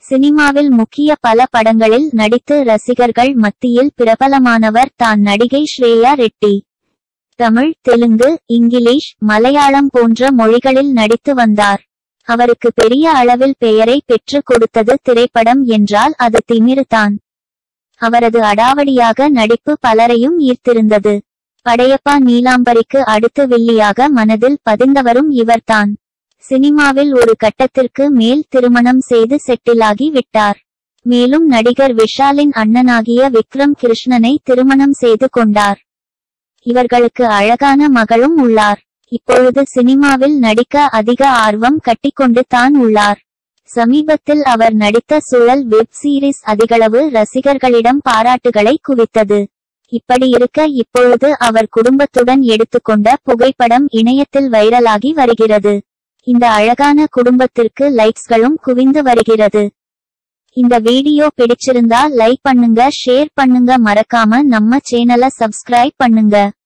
சினிமாவில் முக்கிய பல படங்களில் நடித்து ரசிகர்கள் மத்தியில் பிரபலமானவர் தான் நடிகை ஸ்ரேயா ரெட்டி தமிழ் தெலுங்கு இங்கிலீஷ் மலையாளம் போன்ற மொழிகளில் நடித்து வந்தார் அவருக்கு பெரிய அளவில் பெயரை பெற்றுக் கொடுத்தது திரைப்படம் என்றால் அது திமிருதான் அவரது அடாவடியாக நடிப்பு பலரையும் ஈர்த்திருந்தது படையப்பா நீலாம்பரிக்கு அடுத்து வில்லியாக மனதில் பதிந்தவரும் இவர்தான் சினிமாவில் ஒரு கட்டத்திற்கு மேல் திருமணம் செய்து செட்டிலாகி விட்டார் மேலும் நடிகர் விஷாலின் அண்ணனாகிய விக்ரம் கிருஷ்ணனை திருமணம் செய்து கொண்டார் இவர்களுக்கு அழகான மகளும் உள்ளார் இப்பொழுது சினிமாவில் நடிக்க அதிக ஆர்வம் கட்டிக்கொண்டு தான் உள்ளார் சமீபத்தில் அவர் நடித்த சுழல் வெப் சீரிஸ் அதிகளவு ரசிகர்களிடம் பாராட்டுகளை குவித்தது இப்படி இருக்க இப்பொழுது அவர் குடும்பத்துடன் எடுத்துக்கொண்ட புகைப்படம் இணையத்தில் வைரலாகி வருகிறது இந்த அழகான குடும்பத்திற்கு லைக்ஸ்களும் குவிந்து வருகிறது இந்த வீடியோ பிடிச்சிருந்தா லைக் பண்ணுங்க ஷேர் பண்ணுங்க மறக்காம நம்ம சேனலை சப்ஸ்கிரைப் பண்ணுங்க